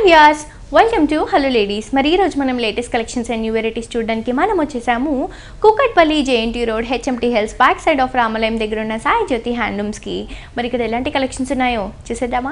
Vyas welcome to hello ladies మరి ఈ రోజు మనం latest collections and new varieties చూడడానికి మనం వచ్చేసాము Kukatpally JNT road HMT hills back side of Ramalayam దగ్గర ఉన్న సాయి జ్యోతి హ్యాండ్లూమ్స్కి మరి ఇక్కడ ఎలాంటి కలెక్షన్స్ ఉన్నాయో చూసేద్దామా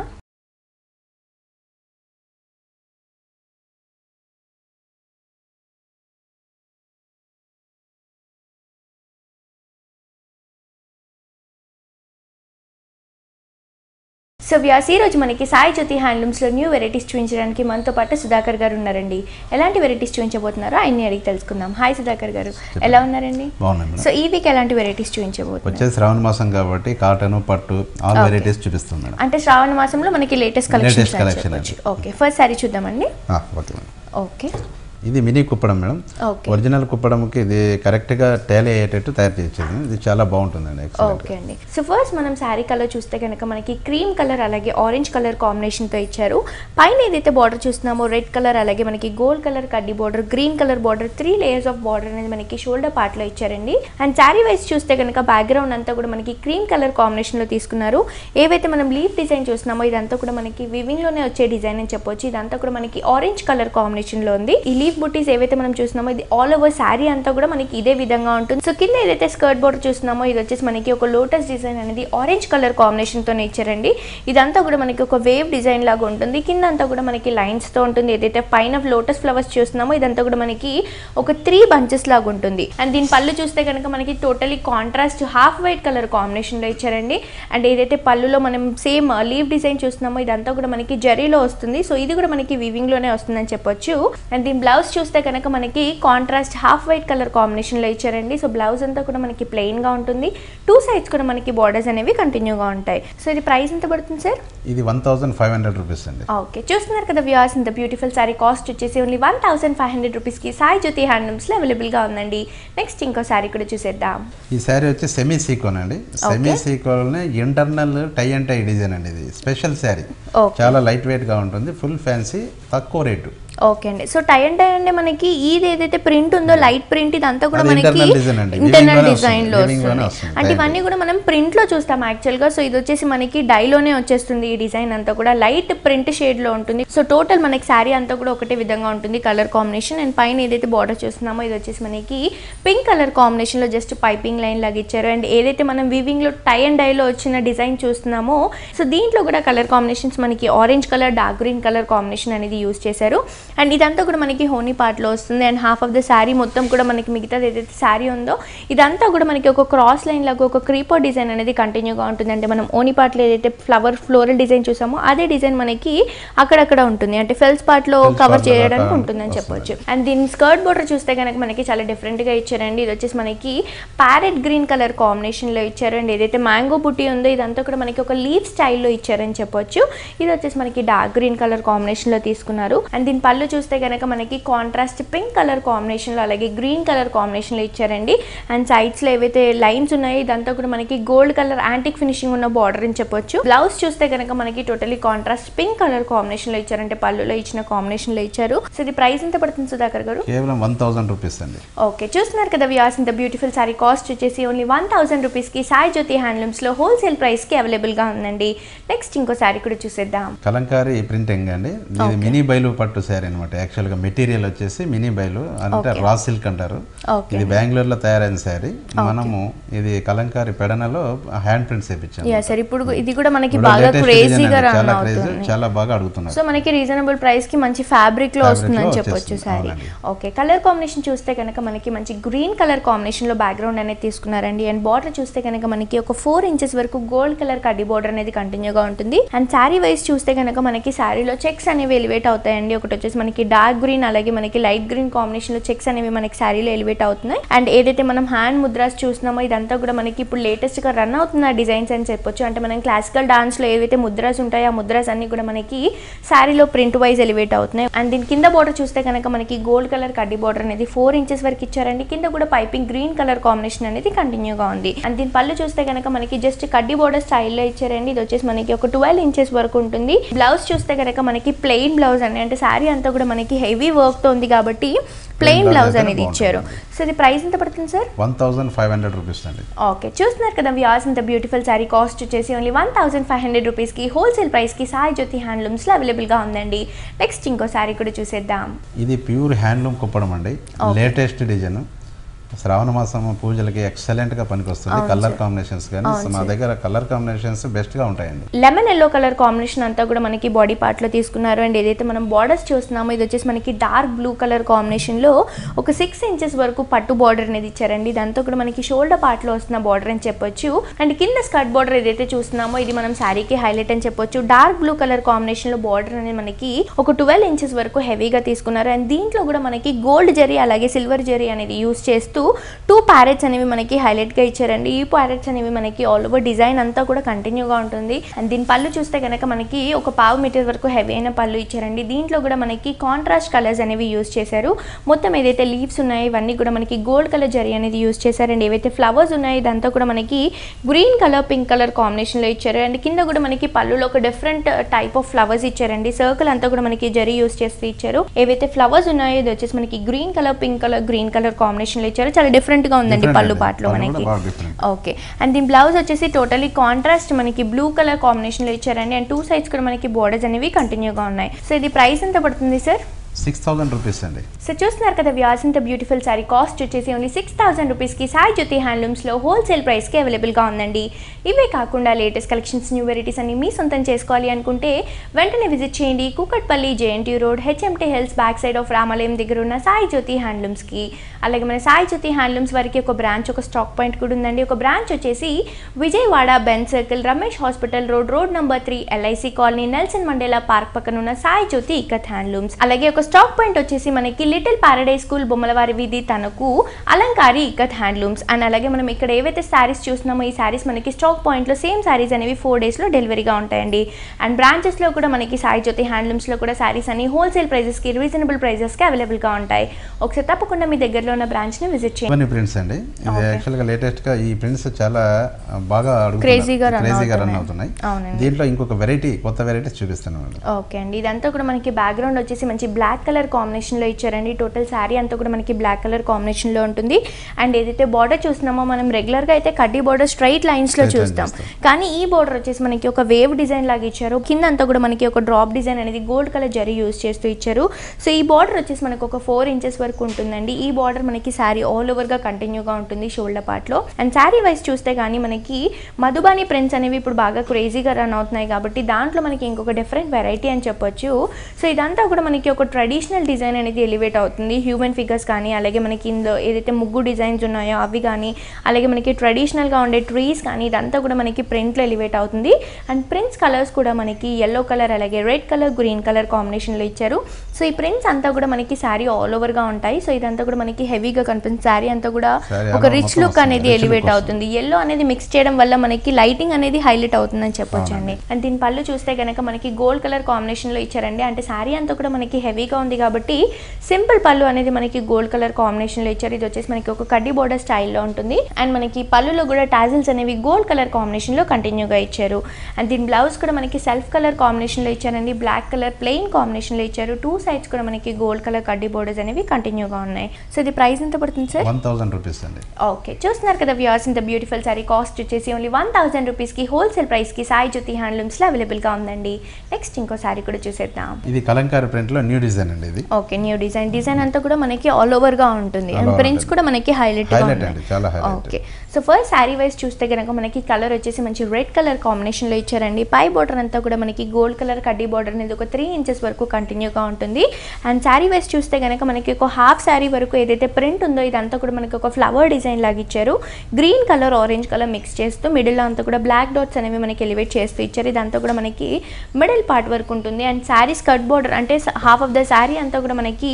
సో వ్యాస్ ఈ రోజు మనకి సాయి జ్యోతి హ్యాండ్లూమ్స్లో న్యూ వెరైటీస్ చూపించడానికి మనతో పాటు సుధాకర్ గారు ఉన్నారండి ఎలాంటి వెరైటీస్ చూపించబోతున్నారో ఆయన్ని అడిగి తెలుసుకుందాం హాయ్ సుధాకర్ గారు ఎలా ఉన్నారండి బాగున్నాయి మేడం సో ఈ వీక్ ఎలాంటి వెరైటీస్ చూపించబోతున్నారు వచ్చేసి శ్రావణ మాసం కాబట్టి కాటన్ పట్టు ఆల్ వెరైటీస్ చూపిస్తాం మేడం అంటే శ్రావణ మాసంలో మనకి latest collections Latest collection okay first sari చూద్దామండి ఆ, ఓకే మేడం ఓకే ఇది mini Kuppadam madam okay original కుప్పడంకి ఇది కరెక్ట్గా టేలీ అయ్యేటట్టు తయారు చేసేది ఇది చాలా బాగుంటుందండి ఎక్సలెంట్ ఓకే అండి సో ఫస్ట్ మనం శారీ కలర్ చూస్తే కనుక మనకి క్రీమ్ కలర్ అలాగే ఆరెంజ్ కలర్ కాంబినేషన్తో ఇచ్చారు పైన ఏదైతే బార్డర్ చూస్తున్నామో రెడ్ కలర్ అలాగే మనకి గోల్డ్ కలర్ కడ్డీ border green colour border three layers of border అనేది మనకి షోల్డర్ పార్ట్లో ఇచ్చారండి అండ్ శారీ వైజ్ చూస్తే కనుక బ్యాక్గ్రౌండ్ అంతా కూడా మనకి క్రీమ్ కలర్ కాంబినేషన్లో తీసుకున్నారు ఏవైతే మనం లీఫ్ డిజైన్ చూస్తున్నామో ఇదంతా కూడా మనకి వివింగ్లోనే వచ్చే డిజైన్ అని చెప్పొచ్చు ఇదంతా కూడా మనకి ఆరెంజ్ కలర్ కాంబినేషన్లో ఉంది ఈ లీఫ్ బుట్టీస్ ఏవైతే మనం చూస్తున్నామో ఇది ఆల్ ఓవర్ శారీ అంతా కూడా మనకి ఇదే విధంగా ఉంటుంది సో కింద ఏదైతే స్కర్ట్ బోర్డర్ చూస్తున్నామో ఇది వచ్చేసి మనకి ఒక లోటస్ డిజైన్ అనేది ఆరెంజ్ కలర్ కాంబినేషన్తోనే ఇచ్చారండి ఇదంతా కూడా మనకి ఒక వేవ్ డిజైన్ లాగా ఉంటుంది కింద అంతా కూడా మనకి లైన్స్తో ఉంటుంది ఏదైతే పైన లోటస్ ఫ్లవర్స్ చూస్తున్నామో ఇదంతా కూడా మనకి ఒక త్రీ బంచెస్ లాగా ఉంటుంది అండ్ దీని పళ్ళు చూస్తే కనుక మనకి totally contrast half white colour కాంబినేషన్లో ఇచ్చారండి అండ్ ఏదైతే పళ్ళులో మనం సేమ్ లీవ్ డిజైన్ చూస్తున్నామో ఇదంతా కూడా మనకి జరీలో వస్తుంది సో ఇది కూడా మనకి వివింగ్లోనే వస్తుందని చెప్పొచ్చు అండ్ దీని బ్లౌజ్ చూస్తే కనుక మనకి కాంట్రాస్ట్ హాఫ్ వైట్ కలర్ కాంబినేషన్లో ఇచ్చారండి సో బ్లౌజ్ అంతా కూడా మనకి ప్లెయిన్గా ఉంటుంది టూ సైడ్స్ కూడా మనకి బార్డర్స్ అనేవి కంటిన్యూగా ఉంటాయి సో ఇది ప్రైస్ ఎంత పడుతుంది సార్ ఇది one thousand five hundred rupees అండి ఓకే చూస్తున్నారు కదా వ్యూవర్స్ ఇంత బ్యూటిఫుల్ సారీ కాస్ట్ వచ్చేసి only one thousand five hundred రూపీస్కి సాయి జ్యోతి హ్యాండ్లూమ్స్లో అవైలబుల్గా ఉందండి నెక్స్ట్ ఇంకో సారీ కూడా చూసేద్దాం ఈ శారీ వచ్చి సెమీ సీకోన్ అండి సెమీ సీకోన్ internal tie and tie design అండి ఇది స్పెషల్ శారీ ఓకే చాలా లైట్ వెయిట్గా ఉంటుంది ఫుల్ ఫ్యాన్సీ తక్కువ రేటు ఓకే అండి సో టై అండ్ టై అంటే మనకి ఇది ఏదైతే ప్రింట్ ఉందో లైట్ ప్రింట్ ఇదంతా కూడా అది మనకి internal design అండి. ఇంటర్నల్ Weaving లోనే డిజైన్ లో వస్తుంది. Weaving లోనే వస్తుంది వస్తుంది. అంటే ఇవన్నీ కూడా మనం ప్రింట్ లో చూస్తాం యాక్చువల్ గా సో ఇది వచ్చేసి మనకి డైలోనే వచ్చేస్తుంది ఈ డిజైన్ అంతా కూడా లైట్ ప్రింట్ షేడ్ లో ఉంటుంది సో టోటల్ మనకి శారీ అంతా కూడా ఒకటే విధంగా ఉంటుంది కలర్ కాంబినేషన్ అండ్ పైన ఏదైతే బార్డర్ చూస్తున్నామో ఇది వచ్చేసి మనకి పింక్ కలర్ కాంబినేషన్ లో జస్ట్ పైపింగ్ లైన్ లాగా ఇచ్చారు అండ్ ఏదైతే మనం వీవింగ్ లో టై అండ్ డైలో వచ్చిన డిజైన్ చూస్తున్నామో సో దీంట్లో కూడా కలర్ కాంబినేషన్స్ మనకి orange colour dark green colour combination అనేది యూస్ చేశారు అండ్ ఇదంతా కూడా మనకి హోనీ పార్ట్లో వస్తుంది and half of the sari మొత్తం కూడా మనకి మిగతాది ఏదైతే శారీ ఉందో ఇదంతా కూడా మనకి ఒక క్రాస్ లైన్ లాగా ఒక క్రీపర్ డిజైన్ అనేది కంటిన్యూగా ఉంటుంది అంటే మనం ఓనీ పార్ట్లో ఏదైతే ఫ్లవర్ ఫ్లోరల్ డిజైన్ చూసామో అదే డిజైన్ మనకి అక్కడక్కడ ఉంటుంది అంటే ఫెల్స్ పార్ట్లో Fells కవర్ part లో చేయడానికి ఒక ఉంటుందని వస్తుంది. చెప్పొచ్చు అండ్ దీని స్కర్ట్ బోర్డర్ చూస్తే కనుక మనకి చాలా డిఫరెంట్గా ఇచ్చారండి ఇది వచ్చేసి మనకి ప్యారెట్ గ్రీన్ కలర్ కాంబినేషన్లో ఇచ్చారు అండ్ ఏదైతే మ్యాంగో బుట్టి ఉందో ఇదంతా కూడా మనకి ఒక లీవ్ స్టైల్లో ఇచ్చారని చెప్పొచ్చు ఇది వచ్చేసి మనకి డార్క్ గ్రీన్ కలర్ కాంబినేషన్లో తీసుకున్నారు అండ్ దీని పళ్ళు చూస్తే కనుక మనకి కాంట్రాస్ట్ పింక్ కలర్ కాంబినేషన్లో అలాగే గ్రీన్ కలర్ కాంబినేషన్లో ఇచ్చారండి అండ్ సైడ్స్లో ఏవైతే లైన్స్ ఉన్నాయో ఇదంతా కూడా మనకి గోల్డ్ కలర్ యాంటిక్ ఫినిషింగ్ ఉన్న బార్డర్ అని చెప్పొచ్చు బ్లౌజ్ చూస్తే కనుక మనకి టోటలీ కాంట్రాస్ట్ పింక్ కలర్ కాంబినేషన్లో ఇచ్చారంటే పళ్ళులో ఇచ్చిన కాంబినేషన్లో ఇచ్చారు సో ఇది ప్రైస్ ఎంత పడుతుంది సుధాకర్ గారు కేవలం వన్ థౌసండ్ రూపీస్ అండి ఓకే చూస్తున్నారు కదా వ్యాస్ ఇంత బ్యూటిఫుల్ సారీ కాస్ట్ వచ్చేసి ఓన్లీ వన్ థౌసండ్ రూపీస్కి సాయి జ్యోతి హ్యాండ్లూమ్స్లో హోల్సేల్ ప్రైస్కి అవైలబుల్గా ఉందండి నెక్స్ట్ ఇంకో సారీ కూడా చూసేద్దాం కలంకారీ ప్రింటింగ్ అండి ఇది మినీ బైలు పట్టు శారీ అనమాట యాక్చువల్గా మెటీరియల్ వచ్చేసి మినీ బైలు అంటే రా సిల్క్ అంటారు ఓకే ఇది బెంగళూరులో తయారైన శారీ మనము ఇది కలంకారీ పెడనలో హ్యాండ్ ప్రింట్స్ వేయించాము యా సార్ ఇప్పుడు ఇది కూడా మనకి ఇప్పుడు బాగా latest క్రేజీగా design అండి. రన్ చాలా క్రేజీ అవుతుంది చాలా బాగా అడుగుతున్నారు సో మనకి రీజనబుల్ ప్రైస్ కి మంచి ఫ్యాబ్రిక్ లో Fabric వస్తుందని లో చెప్పొచ్చు వచ్చేస్తుంది. సారీ అవునండి. ఓకే కలర్ కాంబినేషన్ చూస్తే కనుక మనకి మంచి గ్రీన్ కలర్ కాంబినేషన్ లో బ్యాక్గ్రౌండ్ అనేది తీసుకున్నారండి అండ్ బార్డర్ చూస్తే కనుక మనకి ఒక ఫోర్ ఇంచెస్ వరకు గోల్డ్ కలర్ కడ్డీ బార్డర్ అనేది కంటిన్యూగా ఉంటుంది అండ్ శారీ వైజ్ చూస్తే కనుక మనకి శారీలో చెక్స్ అనేవి ఎలివేట్ అవుతాయండి ఒకటి వచ్చేసి మనకి డార్క్ గ్రీన్ అలాగే మనకి లైట్ గ్రీన్ కాంబినేషన్ లో చెక్స్ అనేవి మనకి శారీలో ఎలివేట్ అవుతున్నాయి అండ్ ఏదైతే మనం హ్యాండ్ ముద్రాస్ చూస్తున్నామో ఇదంతా కూడా మనకి ఇప్పుడు లేటెస్ట్ గా రన్ అవుతున్న డిజైన్స్ అని చెప్పొచ్చు అంటే మనం క్లాసికల్ డాన్స్ లో ఏవైతే ముద్రాస్ ఉంటాయో ఆ ముద్రాస్ అన్ని కూడా మనకి శారీలో ప్రింట్ వైజ్ ఎలివేట్ అవుతున్నాయి అండ్ దీని కింద బార్డర్ చూస్తే కనుక మనకి గోల్డ్ కలర్ కడ్డీ బార్డర్ అనేది ఫోర్ ఇంచెస్ వరకు ఇచ్చారండి కింద కూడా పైపింగ్ గ్రీన్ కలర్ కాంబినేషన్ అనేది కంటిన్యూగా ఉంది అండ్ దీని పళ్ళు చూస్తే కనుక మనకి జస్ట్ కడ్డీ బార్డర్ స్టైల్లో ఇచ్చారండి ఇది వచ్చేసి మనకి ఒక ట్వెల్వ్ ఇంచెస్ వరకు వరకు ఉంటుంది బ్లౌజ్ చూస్తే కనుక మనకి ప్లెయిన్ బ్లౌజ్ అని అంటే శారీ అంతా కూడా మనకి హెవీ వర్క్తో ఉంది కాబట్టి ప్లెయిన్ blouse బ్లౌజ్ అయితే అనేది బాగుంటుంది. ఇచ్చారు సో ఇది ప్రైస్ ఎంత పడుతుంది sir one thousand five hundred rupees అండి ఓకే చూస్తున్నారు కదా వ్యాస్ ఇంత బ్యూటిఫుల్ శారీ కాస్ట్ వచ్చేసి only one thousand five hundred రూపీస్కి హోల్సేల్ ప్రైస్కి సాయి జ్యోతి హ్యాండ్లూమ్స్లో అవైలబుల్గా ఉందండి నెక్స్ట్ ఇంకో శారీ కూడా చూసేద్దాం ఇది ప్యూర్ హ్యాండ్లూమ్ కుప్పడం అండి లేటెస్ట్ డిజైన్ శ్రావణ మాసం పూజలకి ఎక్సలెంట్ గా పనికొస్తుంది కలర్ కాంబినేషన్స్ కానీ సో మా దగ్గర కలర్ కాంబినేషన్స్ బెస్ట్ గా ఉంటాయండి లెమన్ ఎల్లో కలర్ కాంబినేషన్ అంతా కూడా మనకి బాడీ పార్ట్లో తీసుకున్నారు అండ్ ఏదైతే మనం బార్డర్స్ చూస్తున్నామో ఇది వచ్చేసి మనకి డార్క్ బ్లూ కలర్ కాంబినేషన్లో ఒక సిక్స్ ఇంచెస్ వరకు పట్టు బార్డర్ అనేది ఇచ్చారండి దాంతో కూడా మనకి షోల్డర్ పార్ట్లో వస్తున్న బార్డర్ అని చెప్పొచ్చు అండ్ కింద స్కర్ట్ బార్డర్ ఏదైతే చూస్తున్నామో ఇది మనం శారీకి హైలైట్ అని చెప్పొచ్చు డార్క్ బ్లూ కలర్ కాంబినేషన్లో బార్డర్ అనేది మనకి ఒక ట్వెల్వ్ ఇంచెస్ వరకు హెవీగా తీసుకున్నారు అండ్ దీంట్లో కూడా మనకి గోల్డ్ జరీ అలాగే సిల్వర్ జరీ అనేది యూస్ చేస్తూ టూ ప్యారెట్స్ అనేవి మనకి హైలైట్గా ఇచ్చారండి ఈ ప్యారెట్స్ అనేవి మనకి ఆల్ ఓవర్ డిజైన్ అంతా కూడా కంటిన్యూగా ఉంటుంది అండ్ దీని పళ్ళు చూస్తే కనుక మనకి ఒక పావు మీటర్ వరకు హెవీ అయిన పళ్ళు ఇచ్చారండి దీంట్లో కూడా మనకి కాంట్రాస్ట్ కలర్స్ అనేవి యూస్ చేశారు మొత్తం ఏదైతే లీవ్స్ ఉన్నాయో ఇవన్నీ కూడా మనకి గోల్డ్ కలర్ జరీ అనేది యూస్ చేశారండి ఏవైతే ఫ్లవర్స్ ఉన్నాయో ఇదంతా కూడా మనకి గ్రీన్ కలర్ పింక్ కలర్ కాంబినేషన్లో ఇచ్చారు అండ్ కింద కూడా మనకి పళ్ళులో ఒక డిఫరెంట్ టైప్ ఆఫ్ ఫ్లవర్స్ ఇచ్చారండి సర్కిల్ అంతా కూడా మనకి జరీ యూస్ చేస్తూ ఇచ్చారు ఏవైతే ఫ్లవర్స్ ఉన్నాయో ఇది వచ్చేసి మనకి green colour pink colour green colour కాంబినేషన్లో ఇచ్చారు చాలా డిఫరెంట్ గా ఉందండి Different పళ్ళు అండి. పాటలో పళ్ళు కూడా మనకి బాగా different. ఓకే అండ్ దీని బ్లౌజ్ వచ్చేసి టోటలీ కాంట్రాస్ట్ మనకి బ్లూ కలర్ కాంబినేషన్లో ఇచ్చారండి అండ్ టూ సైడ్స్ కూడా మనకి బోర్డర్స్ అనేవి కంటిన్యూగా ఉన్నాయి సో ఇది ప్రైస్ ఎంత పడుతుంది సార్ సిక్స్ థౌసండ్ రూపీస్ అండి సో చూస్తున్నారు కదా వ్యాస్ ఇంత బ్యూటిఫుల్ సారీ కాస్ట్ వచ్చేసి ఓన్లీ సిక్స్ థౌసండ్ రూపీస్కి సాయి జ్యోతి హ్యాండ్లూమ్స్లో హోల్సేల్ ప్రైస్కి అవైలబుల్గా ఉందండి ఇవే కాకుండా లేటెస్ట్ కలెక్షన్స్ న్యూ వెరైటీస్ అన్ని మీ సొంతం చేసుకోవాలి అనుకుంటే వెంటనే విజిట్ చేయండి Kukatpally JNT road HMT hills back side of Ramalayam దగ్గర ఉన్న సాయి జ్యోతి హ్యాండ్లూమ్స్కి అలాగే మన సాయి జ్యోతి హ్యాండ్లూమ్స్ వారికి ఒక బ్రాంచ్ ఒక స్టాక్ పాయింట్ కూడా ఉందండి ఒక బ్రాంచ్ వచ్చేసి Vijayawada Benz circle Ramesh hospital road road number three LIC colony Nelson Mandela park పక్కన ఉన్న సాయి జ్యోతి ఇకత్ హ్యాండ్లూమ్స్ అలాగే ఒక స్టాక్ పాయింట్ వచ్చేసి మనకి లిటిల్ పారడైజ్ స్కూల్ బొమ్మలవారి వీధి తనకు అలంకారి ఇకత్ హ్యాండ్లూమ్స్ అండ్ అలాగే మనం ఇక్కడ ఏవైతే శారీస్ చూస్తున్నామో ఈ శారీస్ మనకి స్టాక్ పాయింట్లో సేమ్ శారీస్ అనేవి ఫోర్ డేస్లో డెలివరీగా ఉంటాయండి అండ్ బ్రాంచెస్లో కూడా మనకి సాయి జ్యోతి హ్యాండ్లూమ్స్లో కూడా శారీస్ అని హోల్సేల్ ప్రైజెస్కి రీజనబుల్ ప్రైజెస్కి అవైలబుల్గా ఉంటాయి ఒకసారి తప్పకుండా మీ దగ్గరలో ఉన్న బ్రాంచ్ని విజిట్ చేయండి ఇవన్నీ ప్రింట్స్ అండి ఇది యాక్చువల్గా లేటెస్ట్ గా ఈ ప్రింట్స్ చాలా బాగా Crazy గా run క్రేజీగా రన్ అవుతున్నాయి. అవుతున్నాయి అవునండి. దీంట్లో ఇంకొక వెరైటీ కొత్త వెరైటీస్ చూపిస్తాను మేడం ఓకే అండి ఇదంతా కూడా మనకి బ్యాక్గ్రౌండ్ వచ్చేసి మంచి బ్లాక్ కలర్ కాంబినేషన్లో ఇచ్చారండి టోటల్ శారీ అంతా కూడా మనకి బ్లాక్ కలర్ కాంబినేషన్లో ఉంటుంది అండ్ ఏదైతే బార్డర్ చూస్తున్నామో మనం రెగ్యులర్గా అయితే కడ్డీ బార్డర్ స్ట్రైట్ లైన్స్లో Straight line చూస్తాం చూస్తాం. కానీ ఈ బార్డర్ వచ్చేసి మనకి ఒక వేవ్ డిజైన్ లాగా ఇచ్చారు కింద అంతా కూడా మనకి ఒక డ్రాప్ డిజైన్ అనేది గోల్డ్ కలర్ జరీ యూస్ చేస్తూ ఇచ్చారు సో ఈ బార్డర్ వచ్చేసి మనకు ఒక ఫోర్ ఇంచెస్ వరకు ఉంటుందండి ఈ బార్డర్ మనకి శారీ ఆల్ ఓవర్గా కంటిన్యూగా ఉంటుంది షోల్డర్ పార్ట్లో అండ్ శారీ వైజ్ చూస్తే కానీ మనకి మధుబాని ప్రింట్స్ అనేవి ఇప్పుడు బాగా క్రేజీగా రన్ అవుతున్నాయి కాబట్టి దాంట్లో మనకి ఇంకొక డిఫరెంట్ వెరైటీ అని చెప్పొచ్చు సో ఇదంతా కూడా మనకి ఒక ట్రెడిషనల్ డిజైన్ అనేది ఎలివేట్ అవుతుంది హ్యూమన్ ఫిగర్స్ కానీ అలాగే మనకి ఇందులో ఏదైతే ముగ్గు డిజైన్స్ ఉన్నాయో అవి కానీ అలాగే మనకి ట్రెడిషనల్గా ఉండే ట్రీస్ కానీ ఇదంతా కూడా మనకి ప్రింట్లో ఎలివేట్ అవుతుంది అండ్ ప్రింట్స్ కలర్స్ కూడా మనకి ఎల్లో కలర్ అలాగే రెడ్ కలర్ గ్రీన్ కలర్ కాంబినేషన్లో ఇచ్చారు సో ఈ ప్రింట్స్ అంతా కూడా మనకి శారీ ఆల్ ఓవర్గా ఉంటాయి సో ఇదంతా కూడా మనకి హెవీగా కనిపిస్తుంది శారీ అంతా కూడా Saree ఒక అలా రిచ్ మొత్తం లుక్ వస్తుంది, అనేది rich look ఎలివేట్ వస్తుంది. అవుతుంది ఎల్లో అనేది మిక్స్ చేయడం వల్ల మనకి లైటింగ్ అనేది హైలైట్ అవుతుందని చెప్పొచ్చు అండి అండ్ దీని పళ్ళు చూస్తే కనుక మనకి గోల్డ్ కలర్ కాంబినేషన్లో ఇచ్చారండి అంటే శారీ అంతా కూడా మనకి హెవీగా ఉంది కాబట్టి సింపుల్ పళ్ళు అనేది మనకి గోల్డ్ కలర్ కాంబినేషన్లో ఇచ్చారు ఇది వచ్చేసి మనకి ఒక కడ్డీ బోర్డర్ స్టైల్లో ఉంటుంది అండ్ మనకి పళ్ళులో కూడా టాజిల్స్ అనేవి గోల్డ్ కలర్ కాంబినేషన్లో కంటిన్యూగా ఇచ్చారు అండ్ దీని బ్లౌజ్ కూడా మనకి సెల్ఫ్ కలర్ కాంబినేషన్లో ఇచ్చారండి బ్లాక్ కలర్ ప్లెయిన్ కాంబినేషన్లో ఇచ్చారు టూ సైడ్స్ కూడా మనకి గోల్డ్ కలర్ కడ్డీ బోర్డర్స్ అనేవి కంటిన్యూగా ఉన్నాయి సో ఇది ప్రైస్ ఎంత పడుతుంది సార్ వన్ థౌసండ్ రూపీస్ అండి ఓకే చూస్తున్నారు కదా వ్యూవర్స్ ఇంత బ్యూటిఫుల్ సారీ కాస్ట్ వచ్చేసి ఓన్లీ వన్ థౌసండ్ రూపీస్కి హోల్సేల్ ప్రైస్కి సాయి జ్యోతి హ్యాండ్లూమ్స్లో అవైలబుల్గా ఉందండి నెక్స్ట్ ఇంకో సారీ కూడా చూసేద్దాం ఇది కలంకారీ ప్రింట్లో న్యూ డిజైన్ అండి ఇది ఓకే న్యూ డిజైన్ డిజైన్ అంతా కూడా మనకి ఆల్ ఓవర్గా ఉంటుంది All అండ్ over ప్రింట్స్ ఉంటుంది. కూడా మనకి హైలైట్ Highlight అండి, చాలా highlight. Okay so first sari wise చూస్తే కనుక మనకి కలర్ వచ్చేసి మంచి రెడ్ కలర్ కాంబినేషన్లో ఇచ్చారండి పై బార్డర్ అంతా కూడా మనకి గోల్డ్ కలర్ కడ్డీ బార్డర్ అనేది ఒక త్రీ ఇంచెస్ వరకు కంటిన్యూగా ఉంటుంది అండ్ శారీ వైజ్ చూస్తే కనుక మనకి ఒక హాఫ్ శారీ వరకు ఏదైతే ప్రింట్ ఉందో ఇదంతా కూడా మనకి ఒక ఫ్లవర్ డిజైన్ లాగా ఇచ్చారు green colour orange colour mix చేస్తూ మిడిల్లో అంతా కూడా బ్లాక్ డాట్స్ అనేవి మనకి ఎలివేట్ చేస్తూ ఇచ్చారు ఇదంతా కూడా మనకి మిడిల్ పార్ట్ వరకు ఉంటుంది అండ్ శారీ స్కర్ట్ బార్డర్ అంటే హాఫ్ ఆఫ్ ద శారీ అంతా కూడా మనకి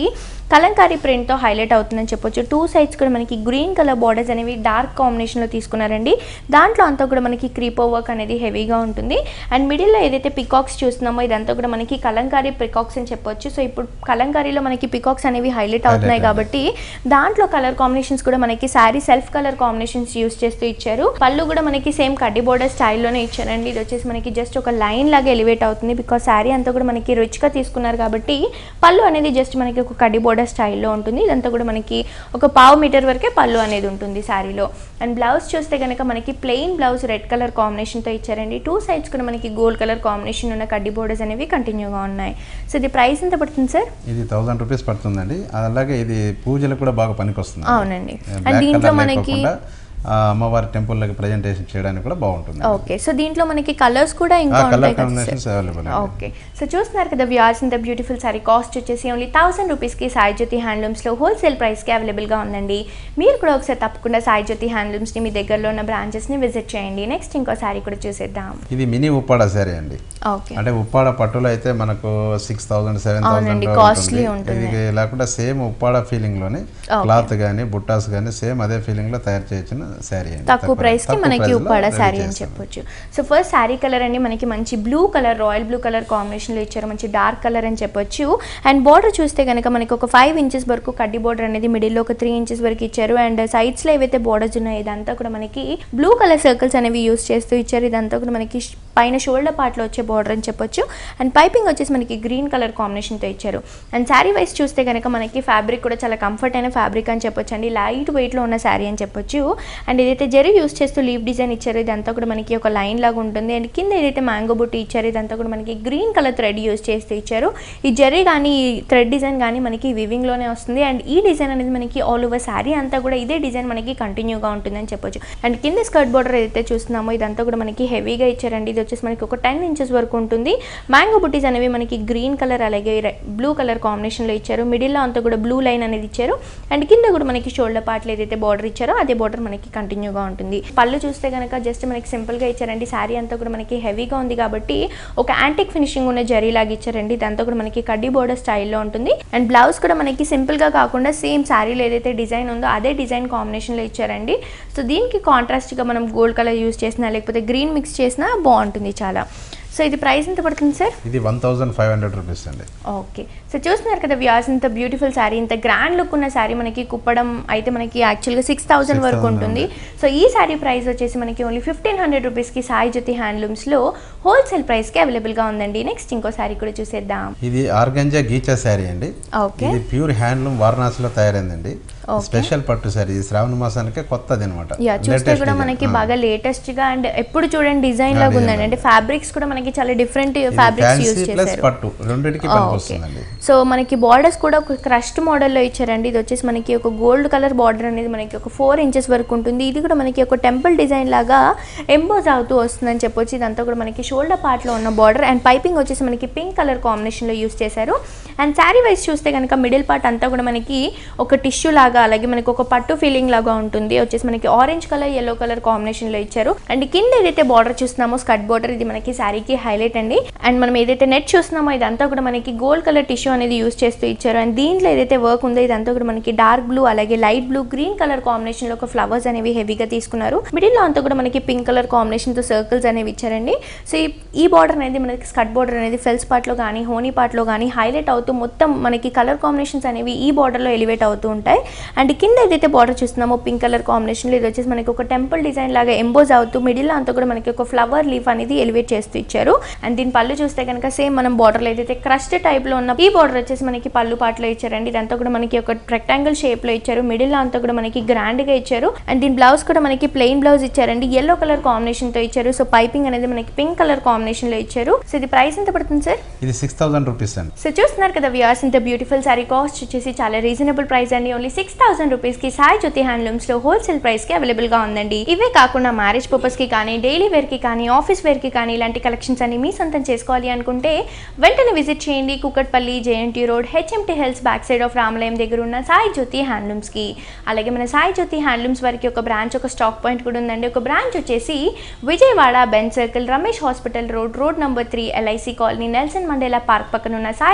కలంకారీ ప్రింట్తో హైలైట్ అవుతుందని చెప్పొచ్చు టూ సైడ్స్ కూడా మనకి గ్రీన్ కలర్ బార్డర్స్ అనేవి డార్క్ కాంబినేషన్లో తీసుకున్నారండి దాంట్లో అంతా కూడా మనకి క్రీపో వర్క్ అనేది హెవీగా ఉంటుంది అండ్ మిడిల్లో ఏదైతే పికాక్స్ చూస్తున్నామో ఇదంతా కూడా మనకి కలంకారీ పికాక్స్ అని చెప్పొచ్చు సో ఇప్పుడు కలంకారీలో మనకి పికాక్స్ అనేవి హైలైట్ అవుతున్నాయి Highlight కాబట్టి దాంట్లో కలర్ కాంబినేషన్స్ కూడా మనకి sari self colour combinations use చేస్తూ ఇచ్చారు పళ్ళు కూడా మనకి సేమ్ కడ్డీ బోర్డర్ స్టైల్లోనే ఇచ్చారండి ఇది వచ్చేసి మనకి జస్ట్ ఒక లైన్ లాగా ఎలివేట్ అవుతుంది బికాస్ శారీ అంతా కూడా మనకి రిచ్గా తీసుకున్నారు కాబట్టి పళ్ళు అనేది జస్ట్ మనకి ఒక కడ్డీ బోర్డర్ స్టైల్లో ఉంటుంది ఇదంతా కూడా మనకి ఒక పావు మీటర్ వరకే పళ్ళు అనేది ఉంటుంది శారీలో అండ్ బ్లౌజ్ చూస్తే కనుక మనకి ప్లెయిన్ బ్లౌజ్ రెడ్ కలర్ కాంబినేషన్తో ఇచ్చారండి టూ సైడ్స్ కూడా మనకి గోల్డ్ కలర్ కాంబినేషన్ ఉన్న కడ్డీ బోర్డర్స్ అనేవి కంటిన్యూగా ఉన్నాయి సో ఇది ప్రైస్ ఎంత పడుతుంది సార్ ఇది థౌజండ్ రూపీస్ పడుతుందండి అలాగే ఇది పూజలకు కూడా బాగా పనికొస్తుంది అవునండి అండ్ బ్లాక్ దీంట్లో కలర్ మనకి లేకోకుండా ఆ, అమ్మవారి టెంపుల్కి ప్రజెంటేషన్ చేయడానికి కూడా బాగుంటుంది ఓకే సో దీంట్లో మనకి కలర్స్ కూడా ఇంకా కలర్ ఉంటాయి కదా sir combinations available okay so చూస్తున్నారు కదా వ్యూర్స్ ఇంత బ్యూటిఫుల్ సారీ కాస్ట్ వచ్చేసి ఓన్లీ థౌసండ్ రూపీస్కి సాయి జ్యోతి హ్యాండ్లూమ్స్లో హోల్సేల్ ప్రైస్కి అవైలబుల్గా ఉందండి మీరు కూడా ఒకసారి తప్పకుండా సాయి జ్యోతి హ్యాండ్లూమ్స్ని మీ దగ్గరలో ఉన్న బ్రాంచెస్ని విజిట్ చేయండి నెక్స్ట్ ఇంకో సారీ కూడా చూసేద్దాం ఇది మినీ ఉప్పాడ శారీ అండి ఓకే అంటే ఉప్పాడ పట్టులో అయితే మనకు సిక్స్ థౌసండ్ సెవెన్ అవునండి, థౌసండ్ costly ఉంటుంది. ఇది లేకుండా సేమ్ ఉప్పాడ ఫీలింగ్ లోనే Okay. క్లాత్ కానీ బుట్టాస్ కానీ సేమ్ అదే ఫీలింగ్ లో తయారు చేయించిన శారీ అండి తక్కువ ప్రైస్కి తక్కువ మనకి price లో ఉప్పాడ ready శారీ అని చేస్తాం. చెప్పొచ్చు సో ఫస్ట్ శారీ కలర్ అండి మనకి మంచి blue colour royal blue colour కాంబినేషన్లో ఇచ్చారు మంచి డార్క్ కలర్ అని చెప్పొచ్చు అండ్ బార్డర్ చూస్తే కనుక మనకి ఒక ఫైవ్ ఇంచెస్ వరకు కడ్డీ బార్డర్ అనేది మిడిల్లో ఒక త్రీ ఇంచెస్ వరకు ఇచ్చారు అండ్ సైడ్స్లో ఏవైతే బార్డర్స్ ఉన్నాయో ఇదంతా కూడా మనకి బ్లూ కలర్ సర్కిల్స్ అనేవి యూస్ చేస్తూ ఇచ్చారు ఇదంతా కూడా మనకి ష్- పైన షోల్డర్ పార్ట్లో వచ్చే బార్డర్ అని చెప్పొచ్చు అండ్ పైపింగ్ వచ్చేసి మనకి గ్రీన్ కలర్ కాంబినేషన్తో ఇచ్చారు అండ్ శారీ వైస్ చూస్తే కనుక మనకి ఫ్యాబ్రిక్ కూడా చాలా కంఫర్ట్ అయిన ఫ్యాబ్రిక్ అని చెప్పొచ్చు అండి లైట్ వెయిట్లో ఉన్న శారీ అని చెప్పొచ్చు అండ్ ఏదైతే జరీ యూస్ చేస్తూ లీవ్ డిజైన్ ఇచ్చారో ఇదంతా కూడా మనకి ఒక లైన్ లాగా ఉంటుంది అండ్ కింద ఏదైతే మ్యాంగో బుట్టి ఇచ్చారో ఇదంతా కూడా మనకి గ్రీన్ కలర్ థ్రెడ్ యూస్ చేస్తూ ఇచ్చారు ఈ జరీ కానీ ఈ థ్రెడ్ డిజైన్ కానీ మనకి వివింగ్లోనే వస్తుంది అండ్ ఈ డిజైన్ అనేది మనకి ఆల్ ఓవర్ శారీ అంతా కూడా ఇదే డిజైన్ మనకి కంటిన్యూగా ఉంటుందని చెప్పొచ్చు అండ్ కింద స్కర్ట్ బార్డర్ ఏదైతే చూస్తున్నామో ఇదంతా కూడా మనకి హెవీగా ఇచ్చారండి ఇది వచ్చేసి మనకి ఒక టెన్ ఇంచెస్ వరకు ఉంటుంది మ్యాంగో బుటీస్ అనేవి మనకి గ్రీన్ కలర్ అలాగే బ్లూ కలర్ కాంబినేషన్లో ఇచ్చారు మిడిల్లో అంతా కూడా బ్లూ లైన్ అనేది ఇచ్చారు అండ్ కింద కూడా మనకి షోల్డర్ పార్ట్లో ఏదైతే బార్డర్ ఇచ్చారో అదే బార్డర్ మనకి కంటిన్యూగా ఉంటుంది పళ్ళు చూస్తే కనుక జస్ట్ మనకి సింపుల్గా ఇచ్చారండి శారీ అంతా కూడా మనకి హెవీగా ఉంది కాబట్టి ఒక యాంటిక్ ఫినిషింగ్ ఉన్న జరీ లాగా ఇచ్చారండి ఇదంతా కూడా మనకి కడ్డీ బోర్డర్ స్టైల్లో ఉంటుంది అండ్ బ్లౌజ్ కూడా మనకి సింపుల్గా కాకుండా సేమ్ శారీలో ఏదైతే డిజైన్ ఉందో అదే డిజైన్ కాంబినేషన్లో ఇచ్చారండి సో దీనికి కాంట్రాస్ట్గా మనం గోల్డ్ కలర్ యూస్ చేసినా లేకపోతే గ్రీన్ మిక్స్ చేసినా బాగుంటుంది చాలా సో ఇది ప్రైస్ ఎంత పడుతుంది సార్ ఇది one thousand five hundred rupees అండి ఓకే సో చూస్తున్నారు కదా వ్యాస్ ఇంత బ్యూటిఫుల్ శారీ ఇంత గ్రాండ్ లుక్ ఉన్న శారీ మనకి కుప్పడం అయితే మనకి యాక్చువల్గా సిక్స్ థౌసండ్ వరకు 6,000 ఉంటుంది సో ఈ శారీ ప్రైస్ వచ్చేసి మనకి ఓన్లీ ఫిఫ్టీన్ హండ్రెడ్ రూపీస్కి సాయి జ్యోతి హ్యాండ్లూమ్స్లో హోల్సేల్ ప్రైస్కి అవైలబుల్గా ఉందండి నెక్స్ట్ ఇంకో శారీ కూడా చూసేద్దాం ఇది ఆర్గంజా గీచా శారీ అండి ఓకే ఇది ప్యూర్ హ్యాండ్లూమ్ వారణాసిలో తయారైందండి Okay. స్పెషల్ పట్టు శారీ ఇది శ్రావణ మాసానికే కొత్తది అనమాట యా చూస్తే కూడా మనకి బాగా లేటెస్ట్ గా అండ్ ఎప్పుడు చూడండి డిజైన్ లాగా ఉందండి అంటే ఫ్యాబ్రిక్స్ కూడా మనకి చాలా different fabrics use fancy plus చేశారు పట్టు రెండింటికి ఓకే పనికొస్తుందండి సో మనకి బార్డర్స్ కూడా ఒక క్రస్ట్ మోడల్లో ఇచ్చారండి ఇది వచ్చేసి మనకి ఒక గోల్డ్ కలర్ బార్డర్ అనేది మనకి ఒక ఫోర్ ఇంచెస్ వరకు ఉంటుంది ఇది కూడా మనకి ఒక టెంపుల్ డిజైన్ లాగా ఎంబోజ్ అవుతూ వస్తుందని చెప్పొచ్చు ఇదంతా కూడా మనకి షోల్డర్ పార్ట్లో ఉన్న బార్డర్ అండ్ పైపింగ్ వచ్చేసి మనకి పింక్ కలర్ కాంబినేషన్లో యూస్ చేశారు అండ్ శారీ వైజ్ చూస్తే కనుక మిడిల్ పార్ట్ అంతా కూడా మనకి ఒక టిష్యూ లాగా అలాగే మనకి ఒక పట్టు ఫీలింగ్ లాగా ఉంటుంది వచ్చేసి మనకి ఆరెంజ్ కలర్ ఎల్లో కలర్ కాంబినేషన్లో ఇచ్చారు అండ్ కింద ఏదైతే బార్డర్ చూస్తున్నామో స్కర్ట్ బార్డర్ ఇది మనకి శారీకి హైలైట్ అండి అండ్ మనం ఏదైతే నెట్ చూస్తున్నామో ఇదంతా కూడా మనకి గోల్డ్ కలర్ టిష్యూ అనేది యూస్ చేస్తూ ఇచ్చారు అండ్ దీంట్లో ఏదైతే వర్క్ ఉందో ఇదంతా కూడా మనకి డార్క్ బ్లూ అలాగే light blue green colour combination లో ఒక ఫ్లవర్స్ అనేవి హెవీగా తీసుకున్నారు మిడిల్ లో అంతా కూడా మనకి పింక్ కలర్ కాంబినేషన్ తో సర్కిల్స్ అనేవి ఇచ్చారండి సో ఈ- ఈ బార్డర్ అనేది మనకి స్కర్ట్ బార్డర్ అనేది ఫెల్స్ పార్ట్ లో కానీ హోనీ పార్ట్ లో కానీ హైలైట్ అవుతూ మొత్తం మనకి కలర్ కాంబినేషన్స్ అనేవి ఈ బార్డర్ లో ఎలివేట్ అవుతూ ఉంటాయి అండ్ కింద ఏదైతే బార్డర్ చూస్తున్నామో పింక్ కలర్ కాంబినేషన్ లో ఇది వచ్చేసి మనకి ఒక టెంపుల్ డిజైన్ లాగా ఎంబోజ్ అవుతూ మిడిల్ లో అంతా కూడా మనకి ఒక ఫ్లవర్ లీఫ్ అనేది ఎలివేట్ చేస్తూ ఇచ్చారు అండ్ దీని పళ్ళు చూస్తే కనుక సేమ్ మనం బార్డర్ లో ఏదైతే క్రస్ట్ టైప్ లో ఉన్న ఈ బార్డర్ వచ్చేసి మనకి పళ్ళు పాటలో ఇచ్చారండి ఇదంతా కూడా మనకి ఒక రెక్టాంగిల్ షేప్ లో ఇచ్చారు మిడిల్ లో అంతా కూడా మనకి గ్రాండ్ గా ఇచ్చారు అండ్ దీని బ్లౌజ్ కూడా మనకి ప్లెయిన్ బ్లౌజ్ ఇచ్చారండి ఎల్లో కలర్ కాంబినేషన్ తో ఇచ్చారు సో పైపింగ్ అనేది మనకి పింక్ కలర్ కాంబినేషన్ లో ఇచ్చారు సో ఇది ప్రైస్ ఎంత పడుతుంది సార్ ఇది సిక్స్ థౌసండ్ రూపీస్ అండి సో చూస్తున్నారు కదా వ్యూయర్స్ ఇంత బ్యూటిఫుల్ సారీ కాస్ట్ వచ్చేసి చాలా రీజనబుల్ ప్రైస్ అండి ఓన్లీ సిక్స్ థౌసండ్ రూపీస్ కి సాయి జ్యోతి హ్యాండ్లూమ్స్ లో హోల్సేల్ ప్రైస్ కి అవైలబుల్ గా ఉందండి ఇవే కాకుండా మ్యారేజ్ పర్పస్ కి కానీ డైలీ వేర్ కి కానీ ఆఫీస్ వేర్ కి కానీ ఇలాంటి కలెక్షన్స్ అన్ని మీ సొంతం చేసుకోవాలి అనుకుంటే వెంటనే విజిట్ చేయండి Kukatpally JNT road HMT hills back side of Ramalayam దగ్గర ఉన్న సాయి జ్యోతి హ్యాండ్లూమ్స్ కి అలాగే మన సాయి జ్యోతి హ్యాండ్లూమ్స్ వారికి ఒక బ్రాంచ్ ఒక స్టాక్ పాయింట్ కూడా ఉందండి ఒక బ్రాంచ్ వచ్చేసి Vijayawada Benz circle Ramesh hospital road road number three LIC colony Nelson Mandela park పక్కన ఉన్న సాయి జ్యోతి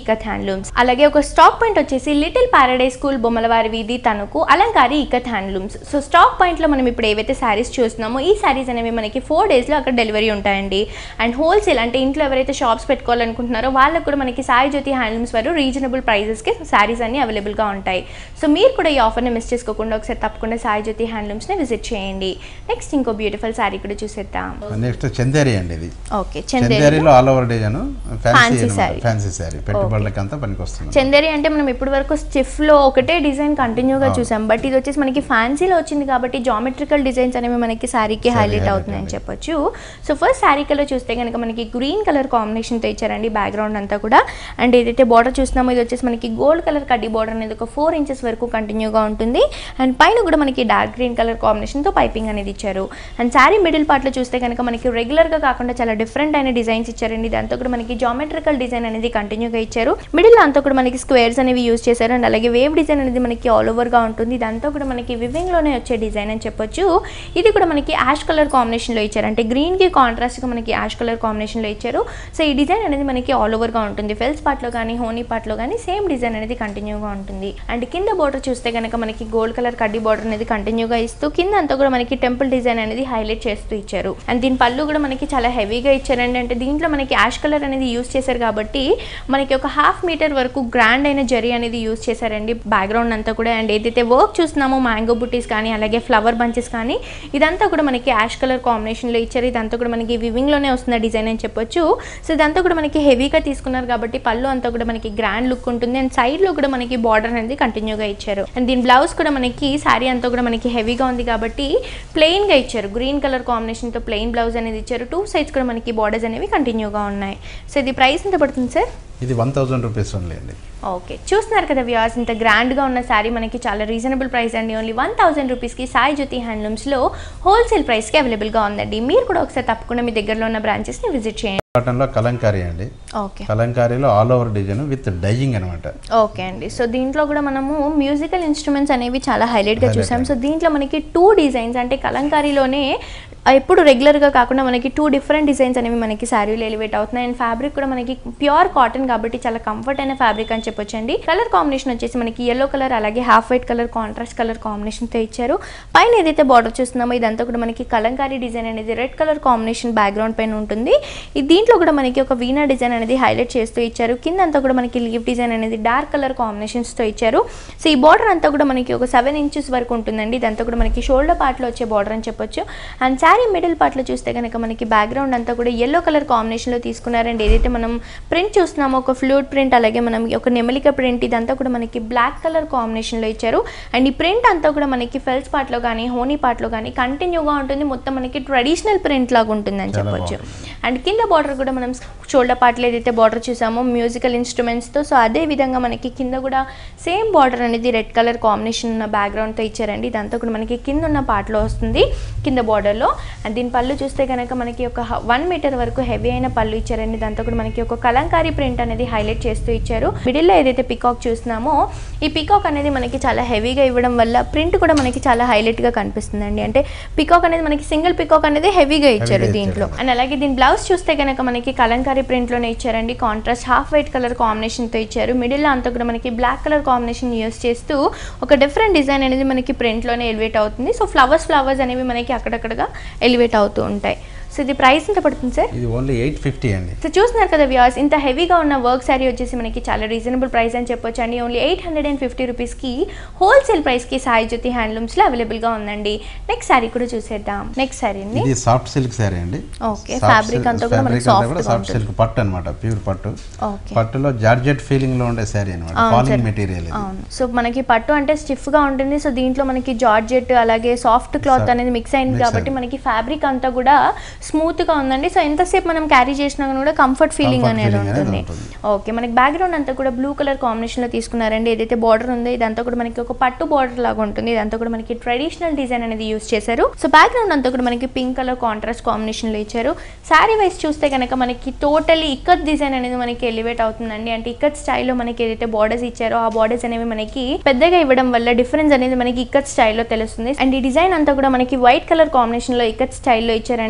ఇక్కత్ హ్యాండ్లూమ్స్ అలాగే ఒక స్టాక్ పాయింట్ వచ్చేసి లిటిల్ పారడైజ్ స్కూల్ బొమ్మలవారి వీధి Tanuku Alankari Ikkat handlooms so stock పాయింట్లో మనం ఇప్పుడు ఏవైతే శారీస్ చూస్తున్నామో ఈ శారీస్ అనేవి మనకి ఫోర్ డేస్లో అక్కడ డెలివరీ ఉంటాయండి అండ్ హోల్సేల్ అంటే ఇంట్లో ఎవరైతే షాప్స్ పెట్టుకోవాలనుకుంటున్నారో వాళ్ళకు కూడా మనకి సాయి జ్యోతి హ్యాండ్లూమ్స్ వారు రీజనబుల్ ప్రైజెస్కి శారీస్ అన్ని అవైలబుల్గా ఉంటాయి సో మీరు కూడా ఈ ఆఫర్ని మిస్ చేసుకోకుండా ఒకసారి తప్పకుండా సాయి జ్యోతి హ్యాండ్లూమ్స్ని విజిట్ చేయండి నెక్స్ట్ ఇంకో బ్యూటిఫుల్ శారీ కూడా చూసేద్దాం నెక్స్ట్ చందేరి అండి ఇది ఓకే చందేరి చందేరిలో all over design Fancy fancy saree. Fancy sari పెట్టుబడులకి అంతా పనికి వస్తుంది చందేరి అంటే మనం ఇప్పటి వరకు స్టిఫ్ లో ఒకటే డిజైన్ కంటిన్యూగా చూసాం బట్ ఇది వచ్చేసి మనకి ఫ్యాన్సీలో వచ్చింది కాబట్టి జామెట్రికల్ డిజైన్స్ అనేవి మనకి శారీకి హైలైట్ highlight అవుతున్నాయని చెప్పొచ్చు సో ఫస్ట్ శారీ కలర్ చూస్తే కనుక మనకి గ్రీన్ కలర్ కాంబినేషన్తో ఇచ్చారండి బ్యాక్గ్రౌండ్ అంతా కూడా అండ్ ఏదైతే బార్డర్ చూస్తున్నామో ఇది వచ్చేసి మనకి గోల్డ్ కలర్ కడ్డీ బార్డర్ అనేది ఒక ఫోర్ ఇంచెస్ వరకు కంటిన్యూగా ఉంటుంది అండ్ పైన కూడా మనకి డార్క్ గ్రీన్ కలర్ కాంబినేషన్తో పైపింగ్ అనేది ఇచ్చారు అండ్ శారీ మిడిల్ పార్ట్లో చూస్తే కనుక మనకి రెగ్యులర్గా కాకుండా చాలా డిఫరెంట్ అయిన డిజైన్స్ ఇచ్చారండి దాంతో కూడా మనకి జామెట్రికల్ డిజైన్ అనేది కంటిన్యూగా ఇచ్చారు మిడిల్ అంతా కూడా మనకి స్క్వేర్స్ అనేవి యూస్ చేశారు అండ్ అలాగే వేవ్ డిజైన్ అనేది మనకి ఆల్ ఓవర్గా ఉంటుంది ఇదంతా కూడా మనకి వివింగ్ లోనే వచ్చే డిజైన్ అని చెప్పొచ్చు ఇది కూడా మనకి యాష్ కలర్ కాంబినేషన్లో ఇచ్చారు అంటే గ్రీన్కి కాంట్రాస్ట్గా మనకి యాష్ కలర్ కాంబినేషన్లో ఇచ్చారు సో ఈ డిజైన్ అనేది మనకి ఆల్ ఓవర్గా ఉంటుంది ఫెల్స్ పార్ట్లో కానీ హోనీ పార్ట్లో కానీ సేమ్ డిజైన్ అనేది కంటిన్యూగా ఉంటుంది అండ్ కింద బోర్డర్ చూస్తే కనుక మనకి గోల్డ్ కలర్ కడ్డీ బోర్డర్ అనేది కంటిన్యూగా ఇస్తూ కింద అంతా కూడా మనకి టెంపుల్ డిజైన్ అనేది హైలైట్ చేస్తూ ఇచ్చారు అండ్ దీని పళ్ళు కూడా మనకి చాలా హెవీగా ఇచ్చారండి అంటే దీంట్లో మనకి యాష్ కలర్ అనేది యూస్ చేశారు కాబట్టి మనకి ఒక హాఫ్ మీటర్ వరకు గ్రాండ్ అయిన జరీ అనేది యూస్ చేశారండి బ్యాక్గ్రౌండ్ అంతా కూడా అండ్ ఏదైతే వర్క్ చూస్తున్నామో మ్యాంగో బుటీస్ కానీ అలాగే ఫ్లవర్ బంచెస్ కానీ ఇదంతా కూడా మనకి యాష్ కలర్ కాంబినేషన్లో ఇచ్చారు ఇదంతా కూడా మనకి వివింగ్లోనే వస్తున్న డిజైన్ అని చెప్పొచ్చు సో ఇదంతా కూడా మనకి హెవీగా తీసుకున్నారు కాబట్టి పళ్ళు అంతా కూడా మనకి గ్రాండ్ లుక్ ఉంటుంది అండ్ సైడ్లో కూడా మనకి బార్డర్ అనేది కంటిన్యూగా ఇచ్చారు అండ్ దీని బ్లౌజ్ కూడా మనకి శారీ అంతా కూడా మనకి హెవీగా ఉంది కాబట్టి ప్లెయిన్గా ఇచ్చారు గ్రీన్ కలర్ కాంబినేషన్తో ప్లెయిన్ బ్లౌజ్ అనేది ఇచ్చారు టూ సైడ్స్ కూడా మనకి బార్డర్స్ అనేవి కంటిన్యూగా ఉన్నాయి సో ఇది ప్రైస్ ఎంత పడుతుంది సార్ ఇది వన్ థౌజండ్ రూపీస్ ఓన్లీ అండి ఓకే చూస్తున్నారు కదా వ్యూవర్స్ ఇంత గ్రాండ్గా ఉన్న శారీ మనకి చాలా రీజనబుల్ ప్రైస్ అండి ఓన్లీ వన్ థౌసండ్ రూపీస్కి సాయి జ్యోతి హ్యాండ్లూమ్స్లో హోల్సేల్ ప్రైస్కి అవైలబుల్గా ఉందండి మీరు కూడా ఒకసారి తప్పకుండా మీ దగ్గరలో ఉన్న బ్రాంచెస్ని విజిట్ చేయండి కాటన్లో కలంకారీ అండి ఓకే కలంకారీలో all over design with dyeing అనమాట ఓకే అండి సో దీంట్లో కూడా మనము మ్యూజికల్ ఇన్స్ట్రుమెంట్స్ అనేవి చాలా హైలైట్గా Highlight చూసాం సో దీంట్లో మనకి టూ డిజైన్స్ అంటే కలంకారీలోనే ఎప్పుడు రెగ్యులర్గా కాకుండా మనకి టూ డిఫరెంట్ డిజైన్స్ అనేవి మనకి శారీలో ఎలివేట్ అవుతున్నాయి అండ్ ఫ్యాబ్రిక్ కూడా మనకి ప్యూర్ కాటన్ కాబట్టి చాలా కంఫర్ట్ అయిన ఫ్యాబ్రిక్ అని చెప్పొచ్చండి కలర్ కాంబినేషన్ వచ్చేసి మనకి ఎల్లో కలర్ అలాగే half white colour contrast colour కాంబినేషన్తో ఇచ్చారు పైన ఏదైతే బార్డర్ చూస్తున్నామో ఇదంతా కూడా మనకి కలంకారీ డిజైన్ అనేది రెడ్ కలర్ కాంబినేషన్ బ్యాక్గ్రౌండ్ పైన ఉంటుంది ఈ దీంట్లో కూడా మనకి ఒక వీణా డిజైన్ అనేది హైలైట్ చేస్తూ ఇచ్చారు కింద అంతా కూడా మనకి లీవ్ డిజైన్ అనేది డార్క్ కలర్ కాంబినేషన్స్తో ఇచ్చారు సో ఈ బార్డర్ అంతా కూడా మనకి ఒక సెవెన్ ఇంచెస్ వరకు ఉంటుందండి ఇదంతా కూడా మనకి షోల్డర్ పార్ట్లో వచ్చే బార్డర్ అని చెప్పొచ్చు అండ్ శారీ మిడిల్ పార్ట్లో చూస్తే కనుక మనకి బ్యాక్గ్రౌండ్ అంతా కూడా ఎల్లో కలర్ కాంబినేషన్లో తీసుకున్నారండి ఏదైతే మనం ప్రింట్ చూస్తున్నామో ఒక ఫ్లూట్ ప్రింట్ అలాగే మనం ఒక నెమలిక ప్రింట్ ఇదంతా కూడా మనకి బ్లాక్ కలర్ కాంబినేషన్లో ఇచ్చారు అండ్ ఈ ప్రింట్ అంతా కూడా మనకి ఫెల్స్ పార్ట్లో కానీ హోనీ పార్ట్లో కానీ కంటిన్యూగా ఉంటుంది మొత్తం మనకి ట్రెడిషనల్ ప్రింట్ లాగా ఉంటుందని చాలా చెప్పొచ్చు అండ్ కింద బార్డర్ కూడా మనం షోల్డర్ పార్ట్లో ఏదైతే బార్డర్ చూసామో మ్యూజికల్ ఇన్స్ట్రుమెంట్స్తో సో అదే విధంగా మనకి కింద కూడా సేమ్ బార్డర్ అనేది రెడ్ కలర్ కాంబినేషన్ ఉన్న బ్యాక్గ్రౌండ్తో ఇచ్చారండి ఇదంతా కూడా మనకి కింద ఉన్న పార్ట్లో వస్తుంది కింద బార్డర్లో అండ్ దీని పళ్ళు చూస్తే కనుక మనకి ఒక వన్ మీటర్ వరకు హెవీ అయిన పళ్ళు ఇచ్చారండి దాంతో కూడా మనకి ఒక కలంకారీ ప్రింట్ అనేది హైలైట్ చేస్తూ ఇచ్చారు మిడిల్లో ఏదైతే పికాక్ చూస్తున్నామో ఈ పికాక్ అనేది మనకి చాలా హెవీగా ఇవ్వడం వల్ల ప్రింట్ కూడా మనకి చాలా హైలైట్గా కనిపిస్తుందండి అంటే పికాక్ అనేది మనకి సింగిల్ పికాక్ అనేది హెవీగా ఇచ్చారు Heavy గా దీంట్లో ఇచ్చారు. అండ్ అలాగే దీని బ్లౌజ్ చూస్తే కనుక మనకి కలంకారీ ప్రింట్లోనే ఇచ్చారండి కాంట్రాస్ట్ హాఫ్ వైట్ కలర్ కాంబినేషన్తో ఇచ్చారు మిడిల్లో అంతా కూడా మనకి బ్లాక్ కలర్ కాంబినేషన్ యూస్ చేస్తూ ఒక డిఫరెంట్ డిజైన్ అనేది మనకి ప్రింట్లోనే ఎలివేట్ అవుతుంది సో ఫ్లవర్స్ ఫ్లవర్స్ అనేవి మనకి అక్కడక్కడగా ఎలివేట్ అవుతూ ఉంటాయి సో ఇది ప్రైస్ ఎంత పడుతుంది సార్ ఇది ఓన్లీ ఎయిట్ ఫిఫ్టీ అండి సో చూస్తున్నారు కదా వ్యూస్ ఇంత హెవీగా ఉన్న వర్క్ శారీ వచ్చేసి మనకి చాలా రీజనబుల్ ప్రైస్ అని చెప్పొచ్చు అండి only eight hundred and fifty రూపీస్కి హోల్సేల్ ప్రైస్కి సాయి జ్యోతి హ్యాండ్లూమ్స్లో అవైలబుల్గా ఉందండి నెక్స్ట్ శారీ కూడా చూసేద్దాం నెక్స్ట్ శారీ అండి ఇది సాఫ్ట్ సిల్క్ శారీ అండి Okay, fabric అంతా కూడా మనకి soft గా సాఫ్ట్ ఉంటుంది. సిల్క్ పట్టు అనమాట ప్యూర్ పట్టు ఓకే పట్టులో జార్జెట్ ఫీలింగ్ లో ఉండే శారీ అనమాట అవును, ఫాలింగ్ sir. మెటీరియల్ ఇది అవును సో మనకి పట్టు అంటే స్టిఫ్ గా ఉంటుంది సో దీంట్లో మనకి జార్జెట్ అలాగే సాఫ్ట్ క్లాత్ Sir. అనేది మిక్స్ అయింది Mix కాబట్టి అయింది. మనకి ఫ్యాబ్రిక్ అంతా కూడా స్మూత్ గా ఉందండి సో ఎంతసేపు మనం క్యారీ చేసినా కూడా కంఫర్ట్ ఫీలింగ్ Comfort అనేది feeling అనేది ఉంటుంది ఉంటుంది. ఓకే మనకి బ్యాక్గ్రౌండ్ అంతా కూడా బ్లూ కలర్ కాంబినేషన్ లో తీసుకున్నారండి ఏదైతే బార్డర్ ఉందో ఇదంతా కూడా మనకి ఒక పట్టు బార్డర్ లాగా ఉంటుంది ఇదంతా కూడా మనకి ట్రెడిషనల్ డిజైన్ అనేది యూస్ చేశారు సో బ్యాక్గ్రౌండ్ అంతా కూడా మనకి పింక్ కలర్ కాంట్రాస్ట్ కాంబినేషన్ లో ఇచ్చారు శారీ వైస్ చూస్తే కనుక మనకి టోటలీ ఇక్కత్ డిజైన్ అనేది మనకి ఎలివేట్ అవుతుందండి అంటే ఇక్కత్ స్టైల్లో మనకి ఏదైతే బార్డర్స్ ఇచ్చారో ఆ బార్డర్స్ అనేవి మనకి పెద్దగా ఇవ్వడం వల్ల డిఫరెన్స్ అనేది మనకి ఇక్కత్ స్టైల్లో తెలుస్తుంది అండ్ ఈ డిజైన్ అంతా కూడా మనకి వైట్ కలర్ కాంబినేషన్ లో ఇక్కత్ స్టైల్లో ఇచ్చారండి ఇందులో